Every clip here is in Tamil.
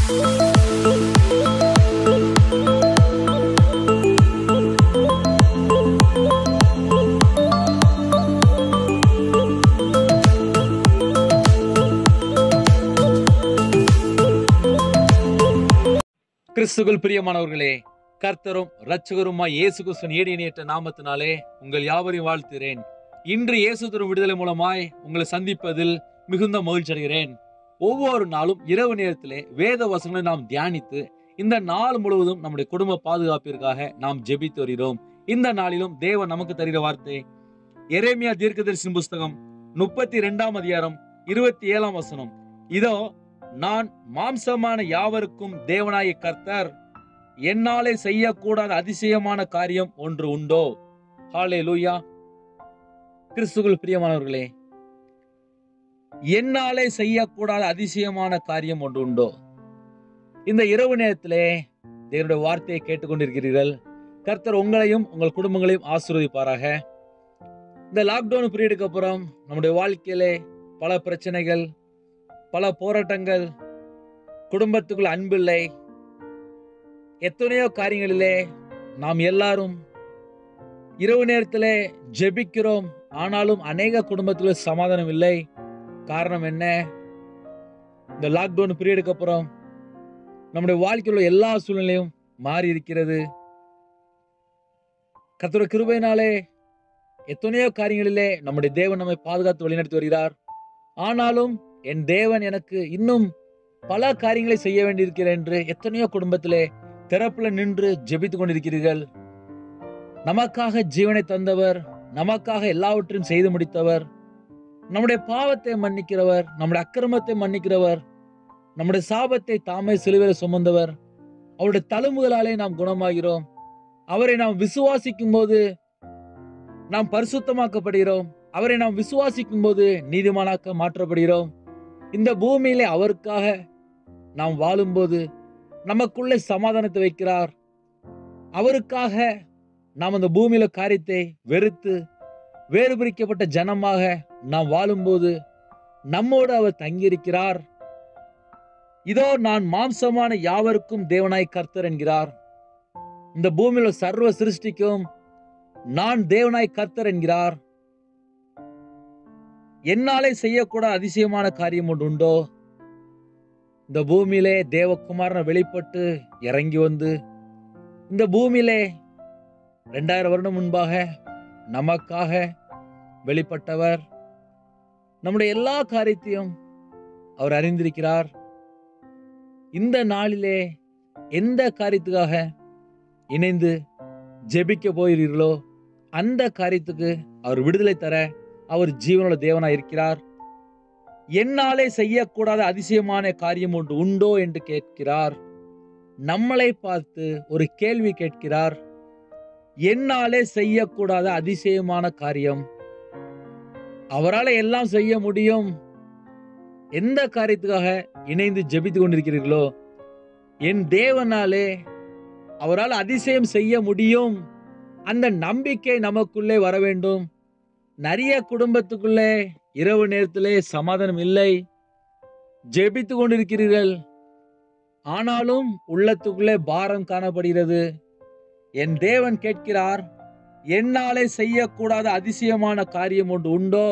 கிறிஸ்துகள் பிரியமானவர்களே கர்த்தரும் இரட்சகருமாய் இயேசு கிறிஸ்துவின் ஏடி இணையற்ற நாமத்தினாலே உங்கள் யாவரையும் வாழ்த்துகிறேன் இன்று இயேசு தரும் விடுதலை மூலமாய் உங்களை சந்திப்பதில் மிகுந்த மகிழ்ச்சி அடைகிறேன் ஒவ்வொரு நாளும் இரவு நேரத்திலே வேத வசனங்களை நாம் தியானித்து இந்த நாள் முழுவதும் நம்முடைய குடும்ப பாதுகாப்பிற்காக நாம் ஜெபித்து வருகிறோம் இந்த நாளிலும் தேவன் நமக்கு தருகிற வார்த்தை எரேமியா தீர்க்கதரிசின் புஸ்தகம் முப்பத்தி ரெண்டாம் அதிகாரம் இருபத்தி ஏழாம் வசனம் இதோ நான் மாம்சமான யாவருக்கும் தேவனாய கர்த்தர் என்னாலே செய்யக்கூடாத அதிசயமான காரியம் ஒன்று உண்டோ ஹாலே லூயா கிறிஸ்துகள் பிரியமானவர்களே என்னாலே செய்யக்கூடாத அதிசயமான காரியம் ஒன்று உண்டோ இந்த இரவு நேரத்திலே தேவனுடைய வார்த்தையை கேட்டுக்கொண்டிருக்கிறீர்கள் கர்த்தர் உங்களையும் உங்கள் குடும்பங்களையும் ஆசீர்வதிப்பாராக இந்த லாக்டவுன் பீரியடுக்கு அப்புறம் நம்முடைய வாழ்க்கையிலே பல பிரச்சனைகள் பல போராட்டங்கள் குடும்பத்துக்குள் அன்பில்லை எத்தனையோ காரியங்களிலே நாம் எல்லாரும் இரவு நேரத்திலே ஜெபிக்கிறோம் ஆனாலும் அநேக குடும்பத்தில் சமாதானம் இல்லை காரணம் என்ன இந்த லாக்டவுன் பீரியடுக்கு அப்புறம் நம்முடைய வாழ்க்கையில் உள்ள எல்லா சூழ்நிலையும் மாறி இருக்கிறது கர்த்தரோட கிருபையினாலே எத்தனையோ காரியங்களிலே நம்முடைய தேவன் நம்மை பாதுகாத்து வழிநடத்தி வருகிறார் ஆனாலும் என் தேவன் எனக்கு இன்னும் பல காரியங்களை செய்ய வேண்டியிருக்கிறேன் என்று எத்தனையோ குடும்பத்திலே திறப்புல நின்று ஜெபித்துக் கொண்டிருக்கிறீர்கள் நமக்காக ஜீவனை தந்தவர் நமக்காக எல்லாவற்றையும் செய்து முடித்தவர் நம்முடைய பாவத்தை மன்னிக்கிறவர் நம்முடைய அக்கிரமத்தை மன்னிக்கிறவர் நம்முடைய சாபத்தை தாமே சிலுவையில் சுமந்தவர் அவருடைய தழும்புகளாலே நாம் குணமாகிறோம் அவரை நாம் விசுவாசிக்கும் போது நாம் பரிசுத்தமாக்கப்படுகிறோம் அவரை நாம் விசுவாசிக்கும் போது நீதிமானாக்க மாற்றப்படுகிறோம் இந்த பூமியிலே அவருக்காக நாம் வாழும்போது நமக்குள்ளே சமாதானத்தை வைக்கிறார் அவருக்காக நாம் அந்த பூமியில காரியத்தை வெறுத்து வேறு பிரிக்கப்பட்ட ஜனமாக நாம் வாழும்போது நம்மோடு அவர் தங்கியிருக்கிறார் இதோ நான் மாம்சமான யாவருக்கும் தேவனாய் கர்த்தர் என்கிறார் இந்த பூமியில சர்வ சிருஷ்டிக்கும் நான் தேவனாய் கர்த்தர் என்கிறார் என்னாலே செய்யக்கூட அதிசயமான காரியம் ஒன்று உண்டோ இந்த பூமியிலே தேவகுமாரன் வெளிப்பட்டு இறங்கி வந்து இந்த பூமியிலே ரெண்டாயிரம் வருடம் முன்பாக நமக்காக வெளிப்பட்டவர் நம்முடைய எல்லா காரியத்தையும் அவர் அறிந்திருக்கிறார் இந்த நாளிலே எந்த காரியத்துக்காக இணைந்து ஜெபிக்க போகிறீர்களோ அந்த காரியத்துக்கு அவர் விடுதலை தர அவர் ஜீவனுள்ள தேவனா இருக்கிறார் என்னாலே செய்யக்கூடாத அதிசயமான காரியம் ஒன்று உண்டோ என்று கேட்கிறார் நம்மளை பார்த்து ஒரு கேள்வி கேட்கிறார் என்னாலே செய்யக்கூடாத அதிசயமான காரியம் அவரால் எல்லாம் செய்ய முடியும் எந்த காரியத்துக்காக இணைந்து ஜெபித்து கொண்டிருக்கிறீர்களோ என் தேவனாலே அவரால் அதிசயம் செய்ய முடியும் அந்த நம்பிக்கை நமக்குள்ளே வர வேண்டும் நிறைய குடும்பத்துக்குள்ளே இரவு நேரத்திலே சமாதானம் இல்லை ஜெபித்து கொண்டிருக்கிறீர்கள் ஆனாலும் உள்ளத்துக்குள்ளே பாரம் காணப்படுகிறது என் தேவன் கேட்கிறார் என்னாலே செய்யக்கூடாத அதிசயமான காரியம் ஒன்று உண்டோ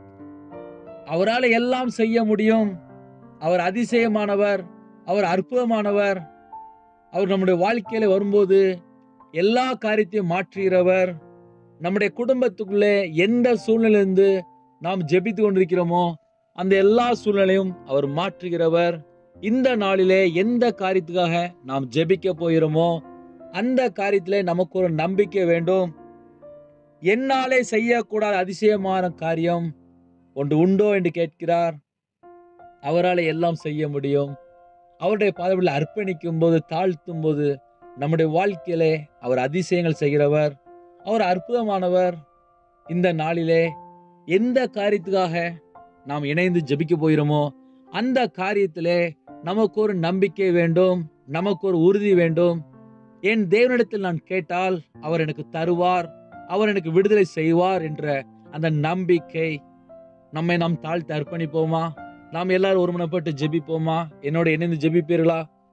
அவரால் எல்லாம் செய்ய முடியும் அவர் அதிசயமானவர் அவர் அற்புதமானவர் அவர் நம்முடைய வாழ்க்கையில வரும்போது எல்லா காரியத்தையும் மாற்றுகிறவர் நம்முடைய குடும்பத்துக்குள்ளே எந்த சூழ்நிலையிலிருந்து நாம் ஜெபித்து கொண்டிருக்கிறோமோ அந்த எல்லா சூழ்நிலையும் அவர் மாற்றுகிறவர் இந்த நாளிலே எந்த காரியத்துக்காக நாம் ஜெபிக்க போகிறோமோ அந்த காரியத்திலே நமக்கு ஒரு நம்பிக்கை வேண்டும் என்னாலே செய்யக்கூடாத அதிசயமான காரியம் ஒன்று உண்டோ என்று கேட்கிறார் அவரால் எல்லாம் செய்ய முடியும் அவருடைய பாதவில் அர்ப்பணிக்கும் போது தாழ்த்தும் போது நம்முடைய வாழ்க்கையிலே அவர் அதிசயங்கள் செய்கிறவர் அவர் அற்புதமானவர் இந்த நாளிலே எந்த காரியத்துக்காக நாம் இணைந்து ஜெபிக்க போகிறோமோ அந்த காரியத்திலே நமக்கு ஒரு நம்பிக்கை வேண்டும் நமக்கு ஒரு உறுதி வேண்டும் என் தேவனிடத்தில் நான் கேட்டால் அவர் எனக்கு தருவார் அவர் எனக்கு விடுதலை செய்வார் என்ற அந்த நம்பிக்கை நம்மை நாம் தாழ்த்து அர்ப்பணிப்போமா நாம் எல்லாரும் ஒருமனப்பட்டு ஜெபிப்போமா என்னோட இணைந்து ஜெபிப்பீர்களா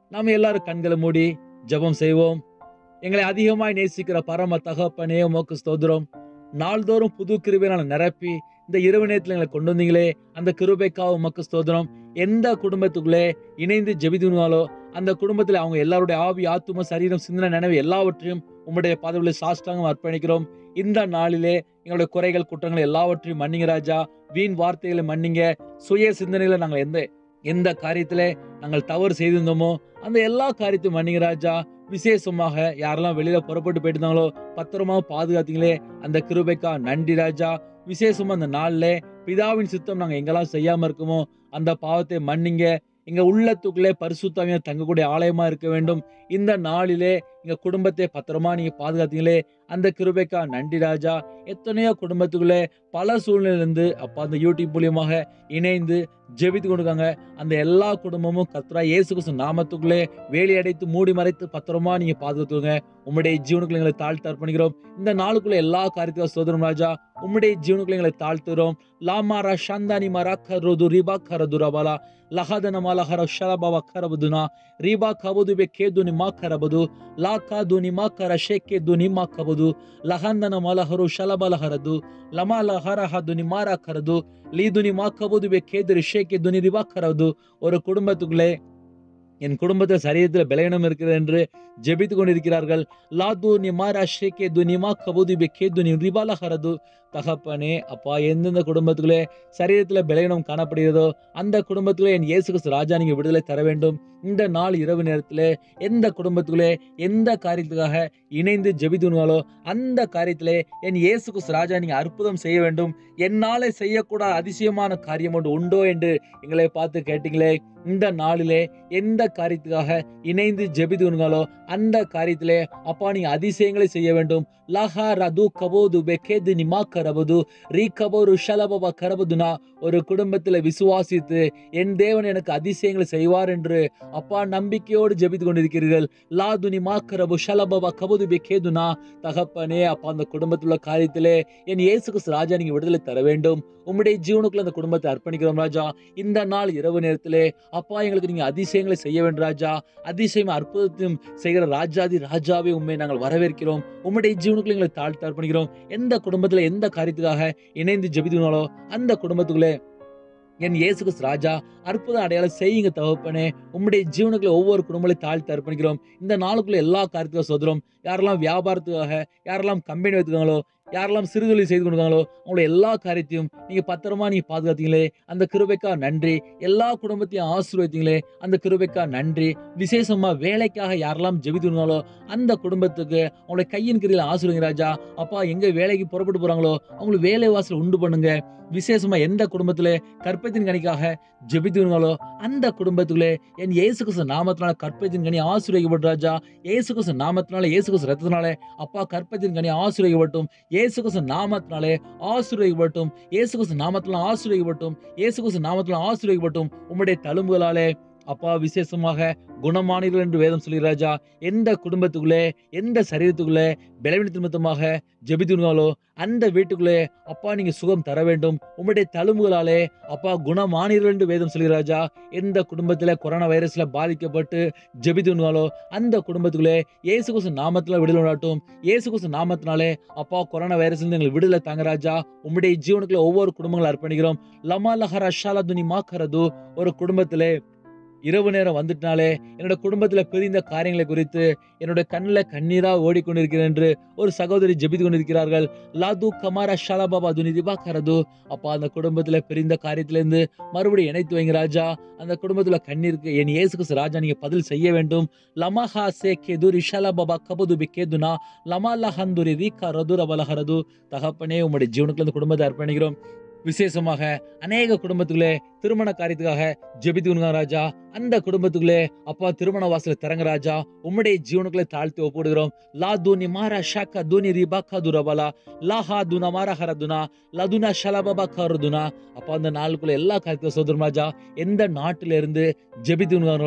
நாம் எல்லாரும் கண்களை மூடி ஜெபம் செய்வோம் எங்களை அதிகமாய் நேசிக்கிற பரம தகப்பனே உமக்கு ஸ்தோத்திரம் நாள்தோறும் புது கிருபையினால நிரப்பி இந்த இரவு நேரத்தில் எங்களை கொண்டு வந்தீங்களே அந்த கிருபைக்காக உமக்கு ஸ்தோத்திரம் எந்த குடும்பத்துக்குள்ளே இணைந்து ஜெபிதுனாலோ அந்த குடும்பத்தில் அவங்க எல்லாருடைய ஆவி ஆத்தும சரீரம் சிந்தனை நினைவு எல்லாவற்றையும் உம்முடைய பதவியில் சாஷ்டாங்கம் அர்ப்பணிக்கிறோம் இந்த நாளிலே எங்களுடைய குறைகள் குற்றங்கள் எல்லாவற்றையும் மன்னிங்க ராஜா வீண் வார்த்தைகளை மன்னிங்க சுய சிந்தனைகளை நாங்கள் எந்த எந்த காரியத்திலே நாங்கள் தவறு செய்திருந்தோமோ அந்த எல்லா காரியத்தையும் மன்னிங்க ராஜா விசேஷமாக யாரெல்லாம் வெளியில புறப்பட்டு போயிட்டு இருந்தாங்களோ பத்திரமா பாதுகாத்தீங்களே அந்த கிருபைக்கா நன்றி ராஜா விசேஷமா அந்த நாள்ல பிதாவின் சித்தம் நாங்க எங்கெல்லாம் செய்யாம இருக்கோமோ அந்த பாவத்தை மன்னிங்க எங்க உள்ளத்துக்குள்ளே பரிசுத்தாவியா தங்கக்கூடிய ஆலயமா இருக்க வேண்டும் இந்த நாளிலே எங்க குடும்பத்தை பத்திரமா நீங்க பாதுகாத்தீங்களே அந்த கிருபைக்கா நன்றி ராஜா எத்தனையோ குடும்பத்துக்குள்ளே பல சூழ்நிலையிலிருந்து அப்பா அந்த யூடியூப் மூலியமாக இணைந்து ஜெபித்து கொண்டிருக்காங்க அந்த எல்லா குடும்பமும் கத்ரா இயேசு கிறிஸ்து நாமத்துக்குள்ளே வேலி அடைத்து மூடி மறைத்து பத்திரமா நீங்க பாதுகாத்துங்க உம்முடைய ஜீவனுக்குள்ள எங்களை தாழ்த்து அர்ப்பணிக்கிறோம் இந்த நாளுக்குள்ள எல்லா காரியத்தையும் சோதரம் ராஜா உம்முடைய ஜீவனுக்குள்ள எங்களை தாழ்த்துறோம் லாமாரா ஷந்தானி மரா கரோது ரிபா கரது ரபாலா ಲಹದನ ಮಲಹರ ಶರಬವ ಕರಬದುನ ರೀಬಾ ಕಬದು ಬೆ ಕೇದು ನಿಮಾ ಕರಬದು ಲಾ ಕಾದು ನಿಮಾ ಕರ ಶೆಕ್ಕೆ ದು ನಿಮಾ ಕಬದು ಲಹಂದನ ಮಲಹರು ಶಲಬಲಹರದು ಲಮಾ ಲಹರ ಹದು ನಿಮಾರ ಕರದು ಲೀದು ನಿಮಾ ಕಬದು ಬೆ ಕೇದು ஷேக்கே துனி ரிபா கரது ஒரு குடும்பத்துக்குள்ளே என் குடும்பத்தில் சரீரத்தில் பலகீனம் இருக்கிறது என்று ஜெபித்து கொண்டிருக்கிறார்கள் லாது நிமாரா ஷேக்கே துனிமா கபுது பெக்கே துனி ரிபால ஹரது தகப்பனே அப்பா எந்தெந்த குடும்பத்துக்குள்ளே சரீரத்தில் பலகீனம் காணப்படுகிறதோ அந்த குடும்பத்துக்குள்ளே என் இயேசு கிறிஸ்து ராஜா நீங்க விடுதலை தர வேண்டும் இந்த நாள் இரவு நேரத்தில் எந்த குடும்பத்துக்குள்ளே எந்த காரியத்துக்காக இணைந்து ஜெபித்துனாலோ அந்த காரியத்திலே என் இயேசு கிறிஸ்து ராஜா நீங்க அற்புதம் செய்ய வேண்டும் என்னாலே செய்யக்கூடாத அதிசயமான காரியம் ஒன்று உண்டோ என்று எங்களை பார்த்து கேட்டீங்களே இந்த நாளிலே எந்த காரியத்துக்காக இணைந்து ஜெபித்துனாலோ அந்த காரியத்திலே அப்பா நீங்க அதிசயங்களை செய்ய வேண்டும் லஹா ரது கபோது பெக்கேது நிமா கரபது ரீ கபோரு ஷலபப கரபதுனா ஒரு குடும்பத்தில் விசுவாசித்து என் தேவன் எனக்கு அதிசயங்களை செய்வார் என்று அப்பா நம்பிக்கையோடு ஜெபித்து கொண்டிருக்கிறீர்கள் லாது நிமா கரபு ஷலபப கபது பெக்கேதுனா தகப்பனே அப்பா அந்த குடும்பத்தில் உள்ள காரியத்திலே என் இயேசு கிறிஸ்து ராஜா நீங்க விடுதலை தர வேண்டும் உம்முடைய ஜீவனுக்குள்ள அந்த குடும்பத்தை அர்ப்பணிக்கிறோம் ராஜா இந்த நாள் இரவு நேரத்திலே அப்பா எங்களுக்கு நீங்க அதிசயங்களை செய்ய வேண்டும் ராஜா அதிசயம் அற்புதத்தையும் செய்கிற ராஜாதி ராஜாவே உண்மை நாங்கள் வரவேற்கிறோம் உம்முடைய ஜீவனுக்குள்ள எங்களை தாழ்த்து அர்ப்பணிக்கிறோம் எந்த குடும்பத்துல எந்த காரியத்துக்காக இணைந்து ஜெபித்துனாலோ அந்த குடும்பத்துக்குள்ளே என் இயேசு கிறிஸ்து ராஜா அற்புத அடையாளம் செய்யுங்க தகப்பனே உம்முடைய ஜீவனுக்குள்ள ஒவ்வொரு குடும்பங்களையும் தாழ்த்து அர்ப்பணிக்கிறோம் இந்த நாளுக்குள்ள எல்லா காரியத்துக்கும் சோதரம் யாரெல்லாம் வியாபாரத்துக்காக யாரெல்லாம் கம்பெனி வைத்துக்காங்களோ யாரெல்லாம் சிறுதொழில் செய்து கொண்டிருக்காங்களோ அவங்களோட எல்லா காரியத்தையும் நீங்க பத்திரமா நீங்க பாதுகாத்தீங்களே அந்த கிருபைக்கா நன்றி எல்லா குடும்பத்தையும் ஆசீர்வதித்தீங்களே அந்த கிருபைக்கா நன்றி விசேஷமா வேலைக்காக யாரெல்லாம் ஜெபித்துனாலோ அந்த குடும்பத்துக்கு அவங்களுடைய கையின் கிரியில ஆசீர்வதிங்க ராஜா அப்பா எங்க வேலைக்கு புறப்பட்டு போறாங்களோ அவங்களுக்கு வேலை வாசல் உண்டு பண்ணுங்க விசேஷமா எந்த குடும்பத்துல கற்பத்தின் கனிக்காக ஜெபித்துனாலோ அந்த குடும்பத்துக்குள்ளே என் இயேசு கிறிஸ்து நாமத்தினால கற்பத்தின் கனி ஆசீர்வதிக்கப்பட்ட ராஜா இயேசு கிறிஸ்து நாமத்தினால இயேசு கிறிஸ்து ரத்தத்தினாலே அப்பா கற்பத்தின் கனி ஆசீர்வதிக்கப்பட்டும் இயேசு கிறிஸ்து நாமத்தினாலே ஆசீர்வதிக்கப்பட்டும் இயேசு கிறிஸ்து நாமத்தினால ஆசீர்வதிக்கப்பட்டும் இயேசு கிறிஸ்து நாமத்தினால ஆசீர்வதிக்கப்பட்டும் உம்முடைய தழும்புகளாலே அப்பா விசேஷமாக குணமானீர்கள் என்று வேதம் சொல்லி ராஜா எந்த குடும்பத்துக்குள்ளே எந்த சரீரத்துக்குள்ளே பலவீன நிமித்தமாக ஜெபித்துனாலோ அந்த வீட்டுக்குள்ளே அப்பா நீங்க சுகம் தர வேண்டும் உம்முடைய தழும்புகளாலே அப்பா குணமானீர்கள் என்று வேதம் சொல்லி ராஜா எந்த குடும்பத்துல கொரோனா வைரஸ்ல பாதிக்கப்பட்டு ஜெபித்துனாலோ அந்த குடும்பத்துக்குள்ளே இயேசு கிறிஸ்து நாமத்துல விடுதலை உண்டாட்டும் இயேசு கிறிஸ்து நாமத்தினாலே அப்பா கொரோனா வைரஸ்ல இருந்து எங்களுக்கு விடுதலை தாங்க ராஜா உம்முடைய ஜீவனுக்குள்ள ஒவ்வொரு குடும்பங்களை அர்ப்பணிக்கிறோம் லமா லஹர அஷாலா துனி மாக்கரது ஒரு குடும்பத்திலே இரவு நேரம் வந்துட்டாலே என்னோட குடும்பத்துல பிரிந்த காரியங்களை குறித்து என்னோட கண்ணில் கண்ணீரா ஓடிக்கொண்டிருக்கிறேன் என்று ஒரு சகோதரி ஜெபித்து கொண்டிருக்கிறார்கள் லாது கமாரா ஷாலா பாபா துனி திபாக்கரது அப்பா அந்த குடும்பத்துல பிரிந்த காரியத்திலிருந்து மறுபடியும் இணைத்து வைங்க ராஜா அந்த குடும்பத்துல கண்ணீருக்கு என் இயேசு கிறிஸ்து ராஜா நீங்க பதில் செய்ய வேண்டும் லமஹா சே கேதுரி ஷாலா பாபா கபது பி கேதுனா லமா லஹந்துரி ரீகா ரதுர பலஹரது தகப்பனே உம்முடைய ஜீவனுக்குள்ள இந்த குடும்பத்தை அர்ப்பணிக்கிறோம் விசேஷமாக அநேக குடும்பத்துக்குள்ளே திருமண காரியத்துக்காக ஜெபித்துக்கணுங்க ராஜா அந்த குடும்பத்துக்குள்ளே அப்பா திருமண வாசல திறங்க ராஜா உம்முடைய ஜீவனுக்குள்ளே தாழ்த்தி ஒப்புடுகிறோம் லா தூனி மாரா ஷாக்கா தூனி ரிபாக்கா துரபலா லா ஹா துனா மாரா ஹரதுனா லதுனா ஷலபபா கருதுனா அப்பா அந்த நாளுக்குள்ள எல்லா காரியத்தையும் சோதரம் ராஜா எந்த நாட்டில இருந்து ஜெபித்துக்கணுங்களோ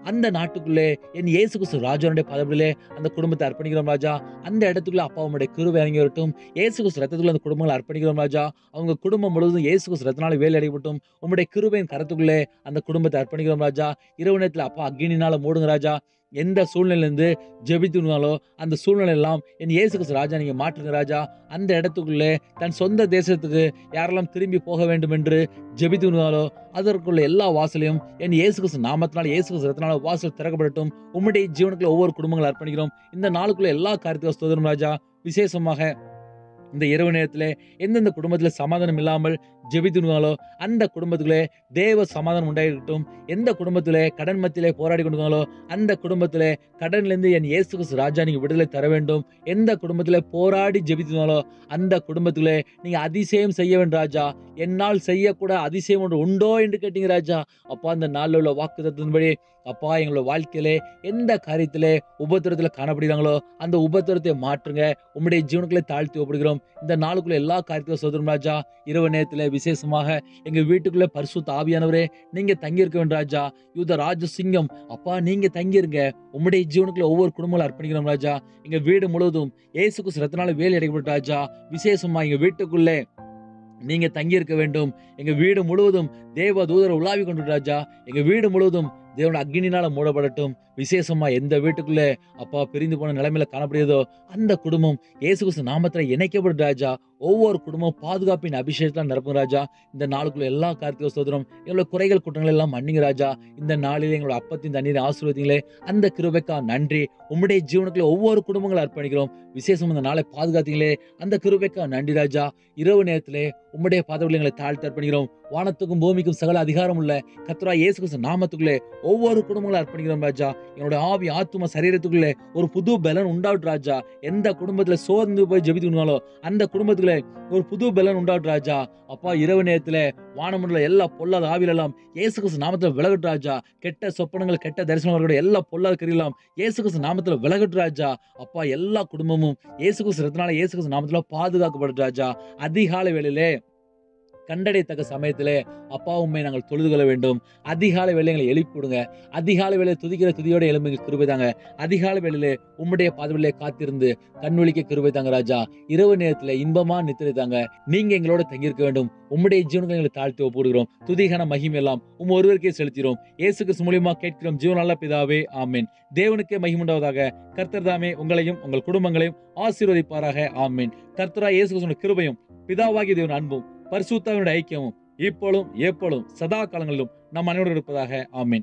அந்த நாட்டுக்குள்ளே என் இயேசு கிறிஸ்து ராஜாவுடைய பதவியிலே அந்த குடும்பத்தை அர்ப்பணிக்கிறோம் ராஜா அந்த இடத்துக்குள்ள அப்பா உம்முடைய கிருபை இறங்கி வரட்டும் இயேசு கிறிஸ்து ரத்தத்துக்குள்ள அந்த குடும்பங்களை அர்ப்பணிக்கிறோம் ராஜா அவங்க குடும்பம் முழுவதும் இயேசு கிறிஸ்து ரத்தனால வேலை அடையப்பட்டும் உம்முடைய கிருபையின் கரத்துக்குள்ளே அந்த குடும்பத்தை அர்ப்பணிக்கிறோம் ராஜா இரவு நேரத்தில் அப்பா அக்னினால மூடுங்க ராஜா எந்த சூழ்நிலையிலிருந்து ஜெபித்துனாலோ அந்த சூழ்நிலை எல்லாம் என் இயேசு கிறிஸ்து ராஜா நீங்க மாற்றுங்க ராஜா அந்த இடத்துக்குள்ளே தன் சொந்த தேசத்துக்கு யாரெல்லாம் திரும்பி போக வேண்டும் என்று ஜெபித்துனாலோ அதற்குள்ள எல்லா வாசலையும் என் இயேசு கிறிஸ்து நாமத்தினால இயேசு கிறிஸ்து ரத்தனால வாசல் திறக்கப்படட்டும் உம்முடைய ஜீவனுக்குள்ள ஒவ்வொரு குடும்பங்களை அர்ப்பணிக்கிறோம் இந்த நாளுக்குள்ள எல்லா காரியத்தையும் ஸ்தோத்திரம் ராஜா விசேஷமாக இந்த இரவு நேரத்தில் எந்தெந்த குடும்பத்தில் சமாதானம் இல்லாமல் ஜெபித்துனாலோ அந்த குடும்பத்துக்குள்ளே தேவ சமாதானம் உண்டாயிருக்கட்டும் எந்த குடும்பத்திலே கடன் மத்தியிலே போராடி கொண்டிருந்தாலோ அந்த குடும்பத்திலே கடன்லேருந்து என் இயேசு கிறிஸ்து ராஜா நீங்க விடுதலை தர வேண்டும் எந்த குடும்பத்திலே போராடி ஜெபித்தினாலோ அந்த குடும்பத்திலே நீங்க அதிசயம் செய்ய வேண்டும் ராஜா என்னால் செய்யக்கூட அதிசயம் ஒன்று உண்டோ என்று கேட்டீங்க ராஜா அப்பா அந்த நாளில் உள்ள வாக்கு தத்துவத்தின்படி அப்பா எங்களோட வாழ்க்கையிலே எந்த காரியத்திலே உபத்திரத்தில் காணப்படுகிறாங்களோ அந்த உபத்திரத்தை மாற்றுங்க உம்முடைய ஜீவனுக்குள்ளே தாழ்த்தி ஒப்படுகிறோம் இந்த நாளுக்குள்ள எல்லா காரியத்திலும் சோதரம் ராஜா இரவு நேரத்தில் விசேஷமாக எங்க வீட்டுக்குள்ளே பரிசுத்த ஆவியானவரே நீங்க தங்கியிருக்க வேண்டும் ராஜா யூத ராஜ சிங்கம் அப்பா நீங்க தங்கியிருங்க உம்முடைய ஜீவனுக்குள்ள ஒவ்வொரு குடும்பங்களும் அர்ப்பணிக்கிறோம் ராஜா எங்க வீடு முழுவதும் ஏசுக்கு ரத்தனால வேலை அடைக்கப்பட்ட ராஜா விசேஷமா எங்க வீட்டுக்குள்ளே நீங்க தங்கியிருக்க வேண்டும் எங்க வீடு முழுவதும் தேவ தூதர் உலாவி கொண்டு ராஜா எங்க வீடு முழுவதும் தேவன அக்னினால மூடப்படட்டும் விசேஷமா எந்த வீட்டுக்குள்ளே அப்பா பிரிந்து போன நிலைமையில காணப்படுகிறதோ அந்த குடும்பம் இயேசு கிறிஸ்து நாமத்துல இணைக்கப்படும் ராஜா ஒவ்வொரு குடும்பம் பாதுகாப்பின் அபிஷேகத்தால் நிரப்பும் ராஜா இந்த நாளுக்குள்ள எல்லா கார்த்திகை சோதரம் எங்களோட குறைகள் குற்றங்கள் எல்லாம் மன்னிங்க ராஜா இந்த நாளில் எங்களோட அப்பத்தின் தண்ணீரை ஆசீர்வதிங்களே அந்த கிருபைக்கா நன்றி உம்முடைய ஜீவனுக்குள்ள ஒவ்வொரு குடும்பங்களும் அர்ப்பணிக்கிறோம் விசேஷம் இந்த நாளை பாதுகாத்தீங்களே அந்த கிருபைக்கா நன்றி ராஜா இரவு நேரத்திலே உம்முடைய பதவியில் எங்களை தாழ்த்தி அர்ப்பணிக்கிறோம் வானத்துக்கும் பூமிக்கும் சகல அதிகாரம் உள்ள கத்ரா இயேசு கிறிஸ்து நாமத்துக்குள்ளே ஒவ்வொரு குடும்பங்களும் அர்ப்பணிக்கிறோம் ராஜா என்னோட ஆவி ஆத்தும சரீரத்துக்குள்ளே ஒரு புது பலன் உண்டாவட்டு ராஜா எந்த குடும்பத்துல சோர்ந்து போய் ஜெபித்துனாலோ அந்த குடும்பத்துக்குள்ள ஒரு புது பலன் உண்டாவட்டு ராஜா அப்பா இரவு நேரத்துல வானமண்டல எல்லா பொல்லாத ஆவிலெல்லாம் இயேசு கிறிஸ்து நாமத்துல விலகட்டு ராஜா கெட்ட சொப்பனங்கள் கெட்ட தரிசனங்களோட எல்லா பொல்லாத கிரியெல்லாம் இயேசு கிறிஸ்து நாமத்துல விலகட்டு ராஜா அப்பா எல்லா குடும்பமும் இயேசு கிறிஸ்து ரத்தினால இயேசு கிறிஸ்து நாமத்துல பாதுகாக்கப்பட்டு ராஜா அதிகாலை வேளையிலே கண்டடையத்தக்க சமயத்திலே அப்பா உண்மை நாங்கள் தொழுது கொள்ள வேண்டும் அதிகாலை வேலை எங்களை எழுப்பிவிடுங்க அதிகாலை வேலை துதிக்கிற துதியோட எலும்புங்க கிருபை தாங்க அதிகாலை வேளையிலே உம்முடைய பாதவிலே காத்திருந்து கண்வழிக்க கிருபை தாங்க ராஜா இரவு நேரத்துல இன்பமா நித்திரை தாங்க நீங்க எங்களோட தங்கியிருக்க வேண்டும் உம்முடைய ஜீவனுக்கு எங்களை தாழ்த்தி ஒப்புடுகிறோம் துதிகான மகிமை எல்லாம் உம் ஒருவருக்கே செலுத்திறோம் இயேசு கிறிஸ்து மூலியமா கேட்கிறோம் ஜீவன் நல்ல பிதாவே ஆமேன் தேவனுக்கே மகிமுண்டாவதாக கர்த்தர் தாமே உங்களையும் உங்கள் குடும்பங்களையும் ஆசீர்வதிப்பாராக ஆமேன் கர்த்தரா இயேசு கிறிஸ்துவின் கிருபையும் பிதாவாகிய தேவன் அன்பும் பரிசுத்தாவினுடைய ஐக்கியமும் இப்பொழுதும் எப்பொழுதும் சதா காலங்களிலும் நம் அனைவரும் இருப்பதாக ஆமீன்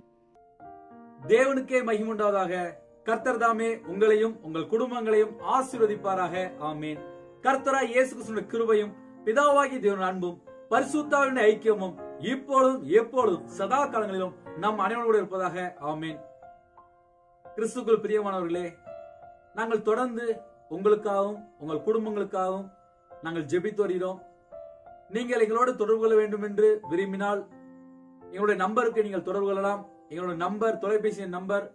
தேவனுக்கே மகிமுண்டாவதாக கர்த்தர் தாமே உங்களையும் உங்கள் குடும்பங்களையும் ஆசீர்வதிப்பாராக ஆமீன் கர்த்தராய் இயேசு கிறிஸ்துவின் கிருபையும் பிதாவாகிய தேவன் அன்பும் பரிசுத்தாவின் ஐக்கியமும் இப்பொழுதும் எப்பொழுதும் சதா காலங்களிலும் நம் அனைவரோடு இருப்பதாக ஆமீன் கிறிஸ்துக்குள் பிரியமானவர்களே நாங்கள் தொடர்ந்து உங்களுக்காகவும் உங்கள் குடும்பங்களுக்காகவும் நாங்கள் ஜெபித்து வருகிறோம் நீங்கள் எங்களோடு தொடர்பு கொள்ள வேண்டும் என்று விரும்பினால் எங்களுடைய நம்பருக்கு நீங்கள் தொடர்பு கொள்ளலாம் எங்களுடைய நம்பர் தொலைபேசி எண் number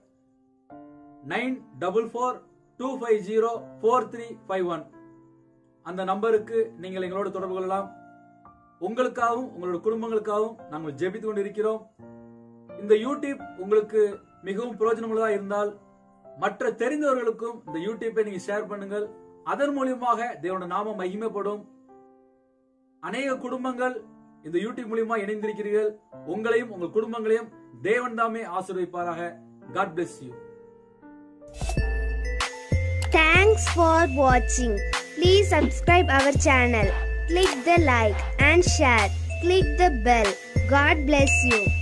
nine double four two five zero four three five one அந்த நம்பருக்கு நீங்கள் எங்களோடு தொடர்பு கொள்ளலாம் உங்களுக்காகவும் உங்களோட குடும்பங்களுக்காகவும் நாங்கள் ஜெபித்து கொண்டிருக்கிறோம் இந்த யூடியூப் உங்களுக்கு மிகவும் பிரயோஜனமுள்ளதாக இருந்தால் மற்ற தெரிந்தவர்களுக்கும் இந்த யூடியூப்பை நீங்க ஷேர் பண்ணுங்கள் அதன் மூலியமாக தேவனோட நாமம் மகிமைப்படும் அநேக குடும்பங்கள் இந்த யூடியூப் மூலியமா இணைந்திருக்கிறீர்கள் உங்களையும் உங்கள் குடும்பங்களையும் தேவன் தாமே ஆசீர்வதிப்பாராக God bless you Thanks for watching. Please subscribe our channel. Click the like and share. Click the bell. God bless you.